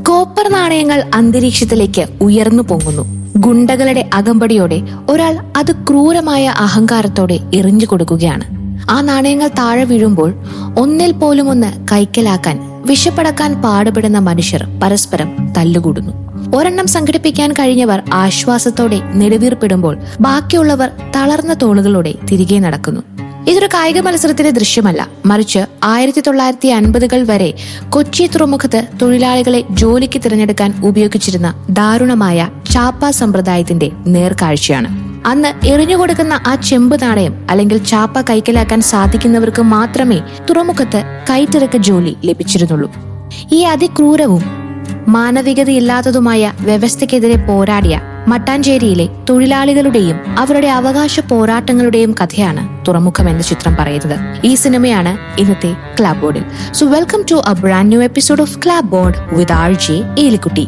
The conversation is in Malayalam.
കോപ്പർ നാണയങ്ങൾ അന്തരീക്ഷത്തിലേക്ക് ഉയർന്നു പൊങ്ങുന്നു ഗുണ്ടകളുടെ അകമ്പടിയോടെ ഒരാൾ അത് ക്രൂരമായ അഹങ്കാരത്തോടെ എറിഞ്ഞു കൊടുക്കുകയാണ് ആ നാണയങ്ങൾ താഴെ വീഴുമ്പോൾ ഒന്നിൽ പോലും ഒന്ന് കൈക്കലാക്കാൻ വിഷപ്പടക്കാൻ പാടുപെടുന്ന മനുഷ്യർ പരസ്പരം തല്ലുകൂടുന്നു ഒരെണ്ണം സംഘടിപ്പിക്കാൻ കഴിഞ്ഞവർ ആശ്വാസത്തോടെ നെടുവീർപ്പിടുമ്പോൾ ബാക്കിയുള്ളവർ തളർന്ന തോളുകളോടെ തിരികെ നടക്കുന്നു ഇതൊരു കായിക മത്സരത്തിന്റെ ദൃശ്യമല്ല മറിച്ച് ആയിരത്തി തൊള്ളായിരത്തി അൻപതുകൾ വരെ കൊച്ചി തുറമുഖത്ത് തൊഴിലാളികളെ ജോലിക്ക് തിരഞ്ഞെടുക്കാൻ ഉപയോഗിച്ചിരുന്ന ദാരുണമായ ചാപ്പ സമ്പ്രദായത്തിന്റെ നേർക്കാഴ്ചയാണ് അന്ന് എറിഞ്ഞുകൊടുക്കുന്ന ആ ചെമ്പ് നാണയം അല്ലെങ്കിൽ ചാപ്പ കൈക്കലാക്കാൻ സാധിക്കുന്നവർക്ക് മാത്രമേ തുറമുഖത്ത് കയറ്റിറക്ക ജോലി ലഭിച്ചിരുന്നുള്ളൂ ഈ അതിക്രൂരവും മാനവികതയില്ലാത്തതുമായ വ്യവസ്ഥയ്ക്കെതിരെ പോരാടിയ മട്ടാഞ്ചേരിയിലെ തൊഴിലാളികളുടെയും അവരുടെ അവകാശ പോരാട്ടങ്ങളുടെയും കഥയാണ് തുറമുഖം എന്ന ചിത്രം പറയുന്നത് ഈ സിനിമയാണ് ഇന്നത്തെ ക്ലാബ് ബോർഡിൽ so welcome to a brand new episode of clap board with R J Elikutty